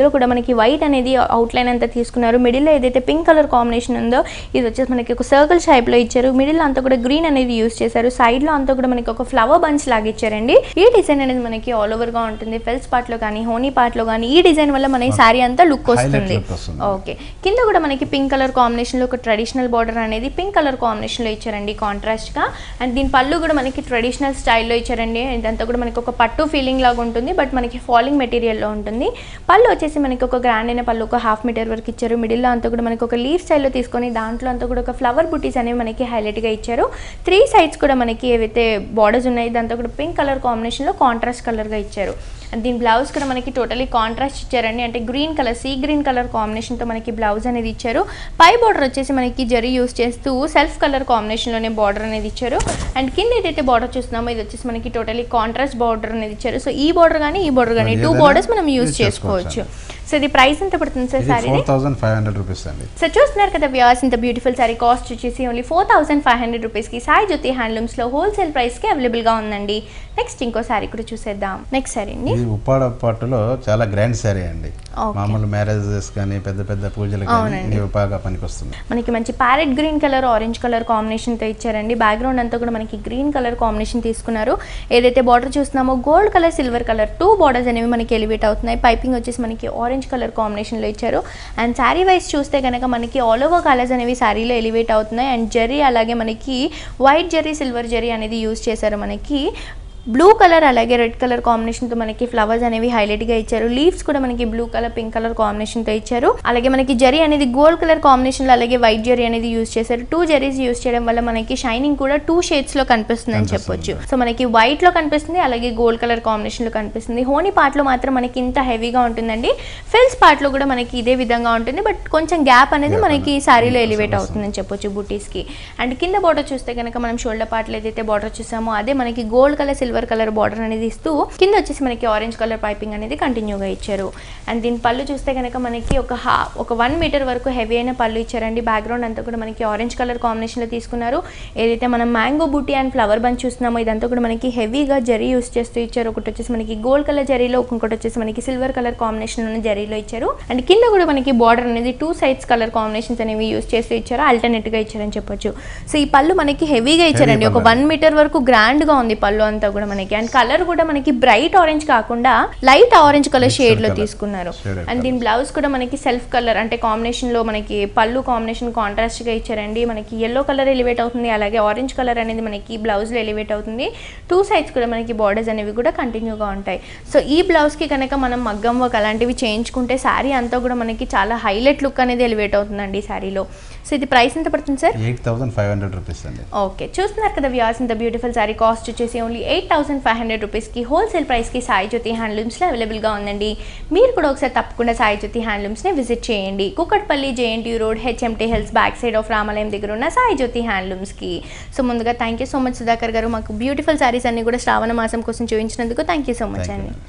మధ్యలో కూడా మనకి వైట్ అనేది అవుట్లైన్ అంతా తీసుకున్నారు మిడిల్లో ఏదైతే పింక్ కలర్ కాంబినేషన్ ఉందో ఇది వచ్చేసి మనకి ఒక సర్కిల్ షేప్లో ఇచ్చారు మిడిల్ అంతా కూడా గ్రీన్ అనేది యూస్ చేశారు సైడ్లో అంతా కూడా మనకి ఒక ఫ్లవర్ బంచ్ లాగా ఇచ్చారండి ఈ డిజైన్ అనేది మనకి ఆల్ ఓవర్గా ఉంటుంది ఫెల్స్ పార్ట్లో కానీ హోనీ పార్ట్లో కానీ ఈ డిజైన్ వల్ల మన శారీ అంతా లుక్ Highlight వస్తుంది look వస్తుంది. ఓకే కింద కూడా మనకి పింక్ కలర్ కాంబినేషన్లో ఒక ట్రెడిషనల్ బార్డర్ అనేది పింక్ కలర్ కాంబినేషన్లో ఇచ్చారండి కాంట్రాస్ట్గా అండ్ దీని పళ్ళు కూడా మనకి ట్రెడిషనల్ స్టైల్లో ఇచ్చారండి ఇదంతా కూడా మనకి ఒక పట్టు ఫీలింగ్ లాగా ఉంటుంది బట్ మనకి ఫాలింగ్ మెటీరియల్లో ఉంటుంది పళ్ళు వచ్చేసి మనకి ఒక గ్రాండ్ అయిన పళ్ళు ఒక హాఫ్ మీటర్ వరకు ఇచ్చారు మిడిల్లో అంతా కూడా మనకి ఒక లీఫ్ స్టైల్లో తీసుకొని దాంట్లో అంతా కూడా ఒక ఫ్లవర్ బుటీస్ అనేవి మనకి హైలైట్గా ఇచ్చారు త్రీ సైడ్స్ కూడా మనకి ఏవైతే బార్డర్స్ ఉన్నాయి దాంతో కూడా పింక్ కలర్ కాంబినేషన్లో కాంట్రాస్ట్ కలర్గా ఇచ్చారు అండ్ దీని బ్లౌజ్ కూడా మనకి టోటలీ కాంట్రాస్ట్ ఇచ్చారండి అంటే green colour sea green colour కాంబినేషన్తో మనకి బ్లౌజ్ అనేది ఇచ్చారు పై బార్డర్ వచ్చేసి మనకి జరీ యూస్ చేస్తూ సెల్ఫ్ కలర్ కాంబినేషన్లోనే బార్డర్ అనేది ఇచ్చారు అండ్ కింద ఏదైతే బార్డర్ చూస్తున్నామో ఇది వచ్చేసి మనకి టోటలీ కాంట్రాస్ట్ బార్డర్ అనేది ఇచ్చారు సో ఈ బార్డర్ కానీ ఈ బార్డర్ కానీ టూ ఏదైనా బార్డర్స్ మనం యూస్ use చేసుకోవచ్చు చేసుకోవచ్చు సో ఇది ప్రైస్ ఎంత పడుతుంది సార్ ఇది సారీది four thousand five hundred rupees అండి సో చూస్తున్నారు కదా వ్యూవర్స్ ఇంత బ్యూటిఫుల్ సారీ కాస్ట్ వచ్చేసి only four thousand five hundred రూపీస్కి సాయి జ్యోతి హ్యాండ్లూమ్స్లో హోల్సేల్ ప్రైస్కి అవైలబుల్గా ఉందండి నెక్స్ట్ ఇంకో సారీ కూడా చూసేద్దాం నెక్స్ట్ సారీ అండి ఇది ఉప్పాడ పట్టులో చాలా గ్రాండ్ శారీ అండి Okay. మామూలు మ్యారేజెస్ కానీ పెద్ద పెద్ద పూజలు కానీ అవునండి. ఇది ఉపయోగ పనికొస్తుంది మనకి మంచి parrot green colour orange colour కాంబినేషన్తో ఇచ్చారండి బ్యాక్గ్రౌండ్ అంతా కూడా మనకి గ్రీన్ కలర్ కాంబినేషన్ తీసుకున్నారు ఏదైతే బార్డర్ చూస్తున్నామో gold colour silver colour two borders అనేవి మనకి ఎలివేట్ అవుతున్నాయి పైపింగ్ వచ్చేసి మనకి ఆరెంజ్ కలర్ కాంబినేషన్లో ఇచ్చారు అండ్ శారీ వైజ్ చూస్తే కనుక మనకి ఆల్ ఓవర్ కలర్స్ అనేవి శారీలో ఎలివేట్ అవుతున్నాయి అండ్ జరీ అలాగే మనకి వైట్ జరీ సిల్వర్ జరీ అనేది యూజ్ చేశారు మనకి బ్లూ కలర్ అలాగే రెడ్ కలర్ కాంబినేషన్తో మనకి ఫ్లవర్స్ అనేవి హైలైట్గా ఇచ్చారు లీవ్స్ కూడా మనకి బ్లూ కలర్ పింక్ కలర్ కాంబినేషన్తో ఇచ్చారు అలాగే మనకి జరీ అనేది గోల్డ్ కలర్ కాంబినేషన్లో అలాగే వైట్ జరీ అనేది యూస్ చేశారు టూ జరీస్ యూస్ చేయడం వల్ల మనకి షైనింగ్ కూడా టూ షేడ్స్లో కనిపిస్తుంది అని చెప్పొచ్చు సో మనకి వైట్లో కనిపిస్తుంది అలాగే గోల్డ్ కలర్ కాంబినేషన్లో కనిపిస్తుంది హోనీ పార్ట్లో మాత్రం మనకి ఇంత హెవీగా ఉంటుందండి ఫిల్స్ పార్ట్లో కూడా మనకి ఇదే విధంగా ఉంటుంది బట్ కొంచెం గ్యాప్ అనేది Gap మనకి అనేది శారీలో కొంచెం ఎలివేట్ వస్తుంది. అవుతుందని చెప్పొచ్చు బుటీస్కి అండ్ కింద బార్డర్ చూస్తే కనుక మనం షోల్డర్ పార్ట్లో ఏదైతే బార్డర్ చూసామో అదే మనకి gold colour silver colour border అనేది ఇస్తూ కింద వచ్చేసి మనకి ఆరెంజ్ కలర్ పైపింగ్ అనేది కంటిన్యూగా ఇచ్చారు అండ్ దీని పళ్ళు చూస్తే కనుక మనకి ఒక హా ఒక వన్ మీటర్ వరకు హెవీ అయిన పళ్ళు ఇచ్చారండి బ్యాక్గ్రౌండ్ అంతా కూడా మనకి ఆరెంజ్ కలర్ కాంబినేషన్లో తీసుకున్నారు ఏదైతే మనం మ్యాంగో బూటీ అండ్ ఫ్లవర్ బంచ్ చూస్తున్నామో ఇదంతా కూడా మనకి హెవీగా జరీ యూస్ చేస్తూ ఇచ్చారు ఒకటి వచ్చేసి మనకి గోల్డ్ కలర్ జరీలో ఇంకొకటి వచ్చేసి మనకి సిల్వర్ కలర్ కాంబినేషన్ ఉన్న జరీలో ఇచ్చారు అండ్ కింద కూడా మనకి బార్డర్ అనేది టూ సైడ్స్ కలర్ కాంబినేషన్స్ అనేవి యూస్ చేస్తూ ఇచ్చారు alternate గా ఇచ్చారని చెప్పొచ్చు సో ఈ పళ్ళు మనకి హెవీగా ఇచ్చారండి ఒక పళ్ళు. వన్ మీటర్ వరకు గ్రాండ్ గా ఉంది పళ్ళు అంతా కూడా మనకి అండ్ కలర్ కూడా మనకి బ్రైట్ ఆరెంజ్ కాకుండా light orange colour Mixed shade లో colour. తీసుకున్నారు Shaded అండ్ దీని బ్లౌజ్ కూడా మనకి సెల్ఫ్ కలర్ అంటే కాంబినేషన్ లో మనకి పళ్ళు కాంబినేషన్ కాంట్రాస్ట్ గా ఇచ్చారండి మనకి ఎల్లో కలర్ ఎలివేట్ అవుతుంది అలాగే ఆరెంజ్ కలర్ అనేది మనకి బ్లౌజ్ లో ఎలివేట్ అవుతుంది టూ సైడ్స్ కూడా మనకి బార్డర్స్ అనేవి కూడా కంటిన్యూగా ఉంటాయి సో ఈ బ్లౌజ్ కి కనుక మనం మగ్గం వర్క్ అలాంటివి చేయించుకుంటే శారీ అంతా కూడా మనకి చాలా హైలైట్ లుక్ అనేది ఎలివేట్ అవుతుందండి ఈ శారీలో సో ఇది ప్రైస్ ఎంత పడుతుంది sir eight thousand five hundred rupees అండి ఓకే చూస్తున్నారు కదా వ్యూస్ ఇంత బ్యూటిఫుల్ సారీ కాస్ట్ వచ్చేసి only eight thousand five hundred రూపీస్కి హోల్సేల్ ప్రైస్కి సాయి జ్యోతి హ్యాండ్లూమ్స్లో అవైలబుల్గా ఉందండి మీరు కూడా ఒకసారి తప్పకుండా సాయి జ్యోతి హ్యాండ్లూమ్స్ని విజిట్ చేయండి Kukatpally JNT road HMT hills back side of Ramalayam దగ్గర ఉన్న సాయి జ్యోతి హ్యాండ్లూమ్స్కి సో ముందుగా thank you so much Sudhakar garu మాకు బ్యూటిఫుల్ సారీస్ అన్ని కూడా శ్రావణ మాసం కోసం చూపించినందుకు thank you so much thank అండి యూ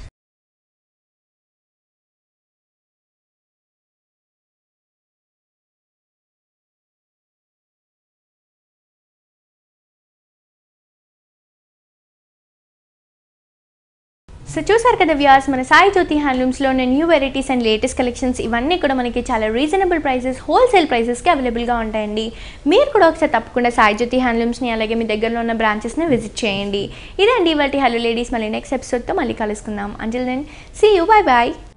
సో చూసారు కదా వ్యూస్ మన సాయి జ్యోతి హ్యాండ్లూమ్స్లో ఉన్న new varieties and latest collections ఇవన్నీ కూడా మనకి చాలా రీజనబుల్ ప్రైసెస్ హోల్సేల్ ప్రైసెస్కి అవైలబుల్గా ఉంటాయండి మీరు కూడా ఒకసారి తప్పకుండా సాయి జ్యోతి హ్యాండ్లూమ్స్ని అలాగే మీ దగ్గరలో ఉన్న బ్రాంచెస్ని విజిట్ చేయండి ఇదండి ఇవాళ హలో లేడీస్ మళ్ళీ నెక్స్ట్ ఎపిసోడ్తో మళ్ళీ కలుసుకుందాం until then see you bye bye